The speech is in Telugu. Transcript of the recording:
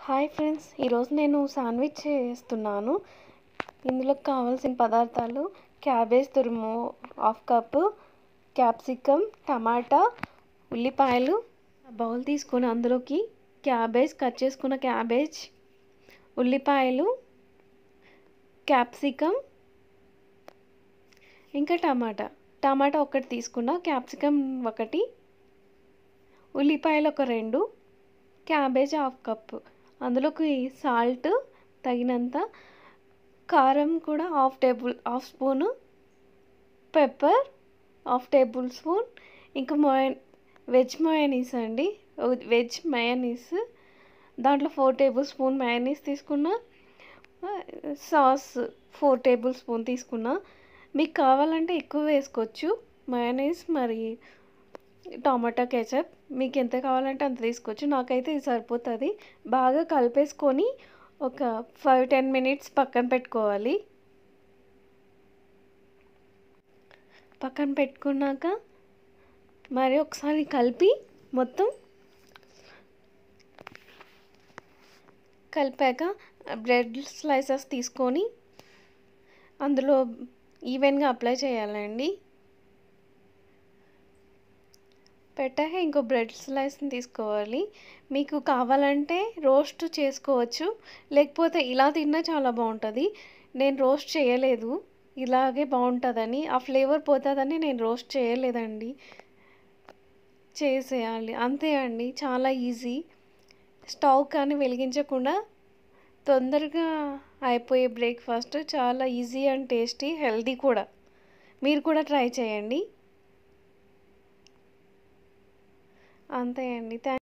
హాయ్ ఫ్రెండ్స్ ఈరోజు నేను శాండ్విచ్ చేస్తున్నాను ఇందులో కావాల్సిన పదార్థాలు క్యాబేజ్ తురుము హాఫ్ కప్పు క్యాప్సికమ్ టమాటా ఉల్లిపాయలు బౌల్ తీసుకొని అందులోకి క్యాబేజ్ కట్ చేసుకున్న క్యాబేజ్ ఉల్లిపాయలు క్యాప్సికమ్ ఇంకా టమాటా టమాటా ఒకటి తీసుకున్న క్యాప్సికమ్ ఒకటి ఉల్లిపాయలు ఒక రెండు క్యాబేజ్ హాఫ్ కప్పు అందులోకి సాల్ట్ తగినంత కారం కూడా half table half spoon pepper half table spoon ఇంకా మోయ వెజ్ మయోనీస్ అండి వెజ్ మయోనీస్ దాంట్లో ఫోర్ టేబుల్ స్పూన్ మయోనీస్ తీసుకున్న సాస్ ఫోర్ టేబుల్ స్పూన్ తీసుకున్న మీకు కావాలంటే ఎక్కువ వేసుకోవచ్చు మయోనీస్ మరి టమాటా కెచప్ మీకు ఎంత కావాలంటే అంత తీసుకోవచ్చు నాకైతే ఇది సరిపోతుంది బాగా కలిపేసుకొని ఒక ఫైవ్ టెన్ మినిట్స్ పక్కన పెట్టుకోవాలి పక్కన పెట్టుకున్నాక మరి ఒకసారి కలిపి మొత్తం కలిపాక బ్రెడ్ స్లైసెస్ తీసుకొని అందులో ఈవెన్గా అప్లై చేయాలండి పెట్టాక ఇంకో బ్రెడ్ స్లైస్ని తీసుకోవాలి మీకు కావాలంటే రోస్ట్ చేసుకోవచ్చు లేకపోతే ఇలా తిన్నా చాలా బాగుంటుంది నేను రోస్ట్ చేయలేదు ఇలాగే బాగుంటుందని ఆ ఫ్లేవర్ పోతుందని నేను రోస్ట్ చేయలేదండి చేసేయాలి అంతే అండి చాలా ఈజీ స్టవ్ కానీ వెలిగించకుండా తొందరగా అయిపోయే బ్రేక్ఫాస్ట్ చాలా ఈజీ అండ్ టేస్టీ హెల్దీ కూడా మీరు కూడా ట్రై చేయండి అంతే అండి థ్యాంక్